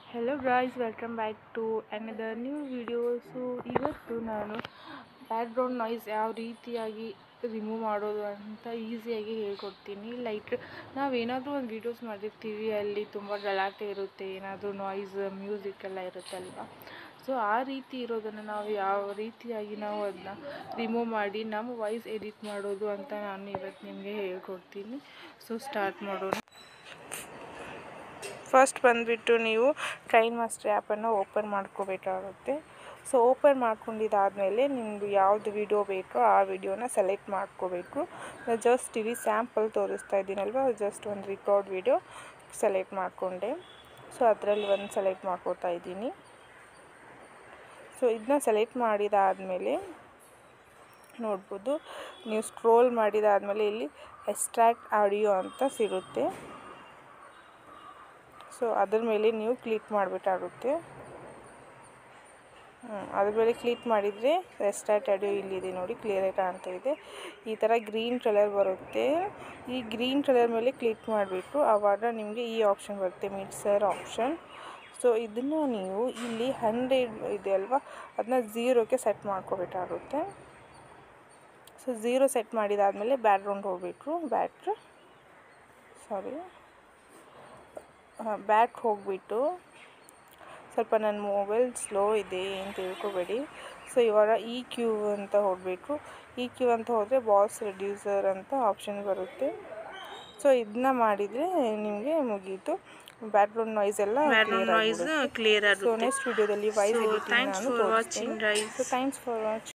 Hello guys welcome back to another new video so ಇವತ್ತು ನಾನು background noise ಯಾವ ರೀತಿಯಾಗಿ ರಿಮೂವ್ ಮಾಡೋದು ಅಂತ ಈಸಿಯಾಗಿ ಹೇಳ್ಕೊಡ್ತೀನಿ ಲೈಕ್ ನಾವೇನಾದರೂ ಒಂದು ವೀಡಿಯೋಸ್ ಮಾಡಿರ್ತೀವಿ ಅಲ್ಲಿ ತುಂಬ ಗಲಾಟೆ ಇರುತ್ತೆ ಏನಾದರೂ ನಾಯ್ಸ್ ಮ್ಯೂಸಿಕ್ ಎಲ್ಲ ಇರುತ್ತಲ್ವ ಸೊ ಆ ರೀತಿ ಇರೋದನ್ನು ನಾವು ಯಾವ ರೀತಿಯಾಗಿ ನಾವು ಅದನ್ನ ರಿಮೂವ್ ಮಾಡಿ ನಮ್ಮ ವಾಯ್ಸ್ ಎಡಿಟ್ ಮಾಡೋದು ಅಂತ ನಾನು ಇವತ್ತು ನಿಮಗೆ ಹೇಳ್ಕೊಡ್ತೀನಿ ಸೊ ಸ್ಟಾರ್ಟ್ ಮಾಡೋಣ ಫಸ್ಟ್ ಬಂದುಬಿಟ್ಟು ನೀವು ಟ್ರೈನ್ ಮಾಸ್ಟರ್ ಆ್ಯಪನ್ನು ಓಪನ್ ಮಾಡ್ಕೋಬೇಕಾಗುತ್ತೆ ಸೊ ಓಪನ್ ಮಾಡ್ಕೊಂಡಿದ್ದಾದಮೇಲೆ ನಿಮ್ಮದು ಯಾವುದು ವಿಡಿಯೋ ಬೇಕೋ ಆ ವಿಡಿಯೋನ ಸೆಲೆಕ್ಟ್ ಮಾಡ್ಕೋಬೇಕು ಜಸ್ಟ್ ಇಲ್ಲಿ ಸ್ಯಾಂಪಲ್ ತೋರಿಸ್ತಾ ಇದ್ದೀನಲ್ವ ಜಸ್ಟ್ ಒಂದು ರಿಕಾರ್ಡ್ ವಿಡಿಯೋ ಸೆಲೆಕ್ಟ್ ಮಾಡಿಕೊಂಡೆ ಸೊ ಅದರಲ್ಲಿ ಒಂದು ಸೆಲೆಕ್ಟ್ ಮಾಡ್ಕೋತಾ ಇದ್ದೀನಿ ಸೊ ಇದನ್ನ ಸೆಲೆಕ್ಟ್ ಮಾಡಿದಾದಮೇಲೆ ನೋಡ್ಬೋದು ನೀವು ಸ್ಕ್ರೋಲ್ ಮಾಡಿದಾದಮೇಲೆ ಇಲ್ಲಿ ಎಕ್ಸ್ಟ್ರಾಕ್ಟ್ ಆಡಿಯೋ ಅಂತ ಸಿಗುತ್ತೆ ಸೊ ಅದ್ರ ಮೇಲೆ ನೀವು ಕ್ಲಿಕ್ ಮಾಡಬೇಕಾಗುತ್ತೆ ಅದ್ರ ಮೇಲೆ ಕ್ಲಿಕ್ ಮಾಡಿದರೆ ರೆಸ್ಟಾರ್ಟ್ ಆಡಿಯೋ ಇಲ್ಲಿದೆ ನೋಡಿ ಕ್ಲಿಯರಾಗಿ ಕಾಣ್ತಾ ಇದೆ ಈ ಥರ ಗ್ರೀನ್ ಕಲರ್ ಬರುತ್ತೆ ಈ ಗ್ರೀನ್ ಕಲರ್ ಮೇಲೆ ಕ್ಲಿಕ್ ಮಾಡಿಬಿಟ್ಟು ಆವಾಗ ನಿಮಗೆ ಈ ಆಪ್ಷನ್ ಬರುತ್ತೆ ಮಿಕ್ಸರ್ ಆಪ್ಷನ್ ಸೊ ಇದನ್ನು ನೀವು ಇಲ್ಲಿ ಹಂಡ್ರೆಡ್ ಇದೆ ಅಲ್ವಾ ಅದನ್ನ ಝೀರೋಕ್ಕೆ ಸೆಟ್ ಮಾಡ್ಕೋಬೇಕಾಗುತ್ತೆ ಸೊ ಝೀರೋ ಸೆಟ್ ಮಾಡಿದಾದಮೇಲೆ ಬ್ಯಾಕ್ಗ್ರೌಂಡ್ ಹೋಗಬೇಕು ಬ್ಯಾಟ್ರ್ ಸಾರಿ ಬ್ಯಾಕ್ ಹೋಗಿಬಿಟ್ಟು ಸ್ವಲ್ಪ ನನ್ನ ಮೊಬೈಲ್ ಸ್ಲೋ ಇದೆ ಏನು ತಿಳ್ಕೊಬೇಡಿ ಸೊ ಇವಾಗ ಇ ಕ್ಯೂ ಅಂತ ಹೋಗಬೇಕು ಇ ಕ್ಯೂ ಅಂತ ಹೋದರೆ ಬಾಸ್ ರೆಡ್ಯೂಸರ್ ಅಂತ ಆಪ್ಷನ್ ಬರುತ್ತೆ ಸೊ ಇದನ್ನ ಮಾಡಿದರೆ ನಿಮಗೆ ಮುಗೀತು ಬ್ಯಾಕ್ಗ್ರೌಂಡ್ ನಾಯ್ಸ್ ಎಲ್ಲ ಬ್ಯಾಕ್ಗ್ರೌಂಡ್ ನಾಯ್ಸ್ ಕ್ಲಿಯರ್ ಸೊ ಆಗುತ್ತೆ ನೆಕ್ಸ್ಟ್ ವಿಡಿಯೋದಲ್ಲಿ ವಾಯ್ಸ್ So, ಎಡಿಟಿಂಗ್ thanks ನಾನು for ತೋರಿಸ್ತೀನಿ watching, guys. So thanks for watching